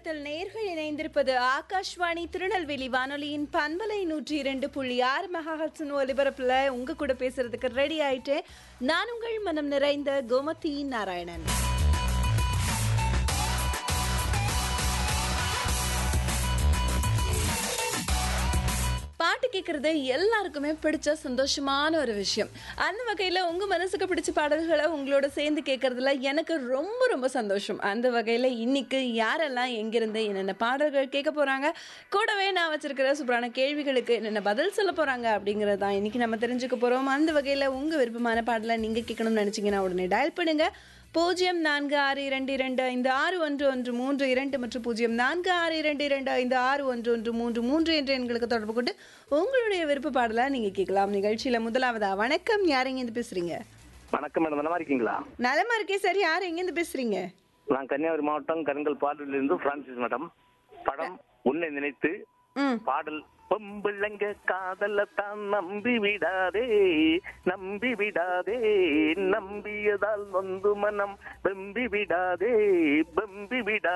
நேரத்தில் நேர்கள் இணைந்திருப்பது ஆகாஷ்வாணி திருநெல்வேலி வானொலியின் பண்பலை நூற்றி இரண்டு புள்ளி ஆறு மெகாஹட்ஸின் ஒலிபரப்புல உங்க கூட பேசுறதுக்கு ரெடி ஆயிட்டேன் நான் உங்கள் மனம் நிறைந்த கோமதி நாராயணன் பாட்டு கேட்கறது எல்லாருக்குமே பிடிச்ச சந்தோஷமான ஒரு விஷயம் அந்த வகையில் உங்கள் மனசுக்கு பிடிச்ச பாடல்களை உங்களோட சேர்ந்து கேட்கறதுல எனக்கு ரொம்ப ரொம்ப சந்தோஷம் அந்த வகையில் இன்னைக்கு யாரெல்லாம் எங்கிருந்து என்னென்ன பாடல்கள் கேட்க போகிறாங்க கூடவே நான் வச்சிருக்கிற சூப்பரான கேள்விகளுக்கு என்னென்ன பதில் சொல்ல போகிறாங்க அப்படிங்கிறது தான் இன்னைக்கு நம்ம தெரிஞ்சுக்க போகிறோம் அந்த வகையில் உங்கள் விருப்பமான பாடலை நீங்கள் கேட்கணும்னு நினச்சிங்கன்னா உடனே டயல் பண்ணுங்க பூஜ்ஜியம் நான்கு ஆறு இரண்டு இரண்டு ஐந்து ஆறு ஒன்று ஒன்று மூன்று இரண்டு மற்றும் பூஜ்ஜியம் நான்கு ஆறு இரண்டு இரண்டு ஐந்து ஆறு ஒன்று ஒன்று மூன்று மூன்று என்ற எண்களுக்கு தொடர்பு கொண்டு உங்களுடைய விருப்ப பாடலை நீங்க கேட்கலாம் நிகழ்ச்சியில முதலாவதா வணக்கம் யார் எங்கேருந்து பேசுறீங்க வணக்கம் மேடம் நல்லா இருக்கீங்களா நலமா இருக்கே சார் யார் எங்கேருந்து பேசுறீங்க நான் கன்னியாகுமரி மாவட்டம் கருங்கல் பாடலிலிருந்து பிரான்சிஸ் மேடம் படம் உன்னை நினைத்து ம் பாடல் பொம்பிள்ளைங்க காதல தான் நம்பி விடாதே நம்பி விடாதே நம்பியதால் நொந்து மனம் வெம்பி விடாதே வெம்பி விடா